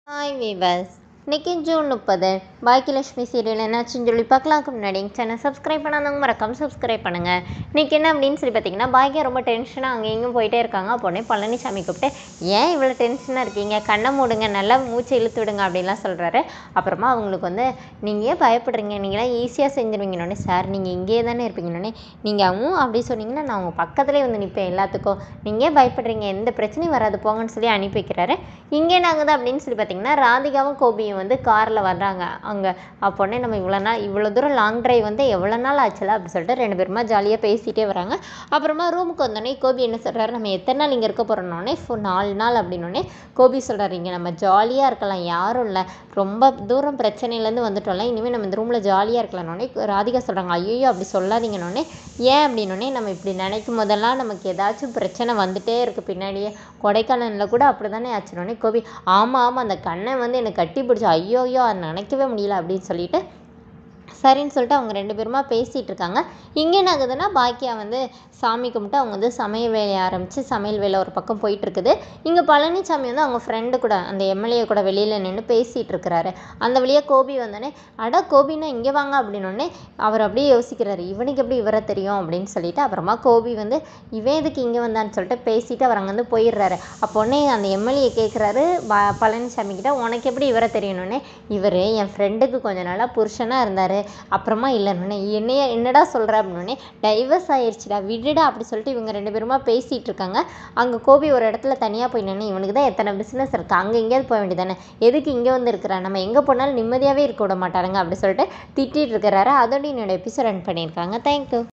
hi viewers இன்னைக்கு June முப்பது Baakiyalakshmi serial என்னாச்சுன்னு சொல்லி பார்க்கலாம்க்கு முன்னாடி சேனல் சப்ஸ்கிரைப் பண்ணாதவங்க மறக்காம சப்ஸ்கிரைப் பண்ணுங்கள் இன்னைக்கு என்ன அப்படின்னு சொல்லி பார்த்தீங்கன்னா பாக்கியம் ரொம்ப டென்ஷனாக அங்கே இங்கேயும் போயிட்டே இருக்காங்க அப்போனே பழனிசாமி கூப்பிட்டு ஏன் இவ்வளோ டென்ஷனாக இருக்கீங்க கண்ணை மூடுங்க நல்லா மூச்சை இழுத்து விடுங்க அப்படின்லாம் சொல்கிறாரு அப்புறமா அவங்களுக்கு வந்து நீங்கள் ஏன் பயப்படுறீங்க நீங்களாம் ஈஸியாக செஞ்சுருவீங்கன்னொடனே சார் நீங்கள் இங்கேயே தானே இருப்பீங்கன்னொடனே நீங்கள் அவங்க அப்படி சொன்னீங்கன்னா நான் உங்கள் பக்கத்துலேயே வந்து நிற்பேன் எல்லாத்துக்கும் நீங்கள் ஏன் பயப்படுறீங்க எந்த பிரச்சனையும் வராது போங்கன்னு சொல்லி அனுப்பி வைக்கிறாரு இங்கே என்ன ஆகுது அப்படின்னு சொல்லி பார்த்தீங்கன்னா ராதிகாவும் கோபியும் வந்து காரில் வர்றாங்க அங்கே அப்போனே நம்ம இவ்வளோ நாள் இவ்வளோ தூரம் லாங் டிரைவ் வந்து எவ்வளோ நாள் ஆச்சுல அப்படி சொல்லிட்டு ரெண்டு பேருமா ஜாலியாக பேசிகிட்டே வராங்க அப்புறமா ரூமுக்கு வந்தோடனே கோபி என்ன சொல்கிறாரு நம்ம எத்தனை நாள் இங்கே இருக்க போகிறோன்னே ஃபோ நாலு நாள் அப்படின்னோடனே கோபி சொல்கிறாரு இங்கே நம்ம ஜாலியாக இருக்கலாம் யாரும் இல்லை ரொம்ப தூரம் பிரச்சனையிலேருந்து வந்துட்டோம்ல இனிமேல் நம்ம இந்த ரூமில் ஜாலியாக இருக்கலாம்னோடனே ராதிகா சொல்கிறாங்க ஐயோ அப்படி சொல்லாதீங்கன்னொடனே ஏன் அப்படின்னோடனே நம்ம இப்படி நினைக்கும் போதெல்லாம் நமக்கு ஏதாச்சும் பிரச்சனை வந்துட்டே இருக்குது பின்னாடியே கொடைக்கானலில் கூட அப்படி தானே ஆச்சுனோடனே கோபி ஆமாம் ஆமாம் அந்த கண்ணை வந்து எனக்கு கட்டி பிடிச்சி ஐயோ ஐயோ அதை நினைக்கவே முடியல அப்படின்னு சொல்லிட்டு சரின்னு சொல்லிட்டு அவங்க ரெண்டு பேருமா பேசிகிட்டு இருக்காங்க இங்கே என்ன ஆகுதுன்னா பாக்கியா வந்து சாமி கும்பிட்டு அவங்க வந்து சமையல் வேலையை ஆரம்பித்து சமையல் வேலை ஒரு பக்கம் போயிட்டு இருக்குது இங்கே பழனிசாமி வந்து அவங்க ஃப்ரெண்டு கூட அந்த எம்எல்ஏ கூட வெளியில் நின்று பேசிகிட்டு இருக்கிறாரு அந்த வழியாக கோபி வந்தோடனே அட கோபின்னா இங்கே வாங்க அப்படின்னோடனே அவர் அப்படியே யோசிக்கிறாரு இவனுக்கு எப்படி இவரை தெரியும் அப்படின்னு சொல்லிட்டு அப்புறமா கோபி வந்து இவன் எதுக்கு இங்கே வந்தான்னு சொல்லிட்டு பேசிட்டு அவர் அங்கேருந்து போயிடுறாரு அப்போ உடனே அந்த எம்எல்ஏ கேட்குறாரு ப பழனிசாமி கிட்ட உனக்கு எப்படி இவரை தெரியணுன்னே இவர் என் ஃப்ரெண்டுக்கு கொஞ்ச நாளாக புருஷனாக இருந்தார் அப்புறமா இல்லைன்னு என்னைய என்னடா சொல்கிற அப்படின்னே டைவர்ஸ் ஆயிடுச்சுடா விடுடா அப்படி சொல்லிட்டு இவங்க ரெண்டு பேருமா பேசிகிட்டு இருக்காங்க அங்கே கோபி ஒரு இடத்துல தனியாக போய் நின்று இவனுக்கு தான் எத்தனை பிஸ்னஸ் இருக்குது அங்கே எங்கேயாவது போக வேண்டியதானே எதுக்கு இங்கே வந்து இருக்கிறா நம்ம எங்கே போனாலும் நிம்மதியாகவே இருக்க விட மாட்டாருங்க அப்படி சொல்லிட்டு திட்டிகிட்டு இருக்கிறாரு அதோட என்னோட எபிசோட் ரன் பண்ணியிருக்காங்க தேங்க்யூ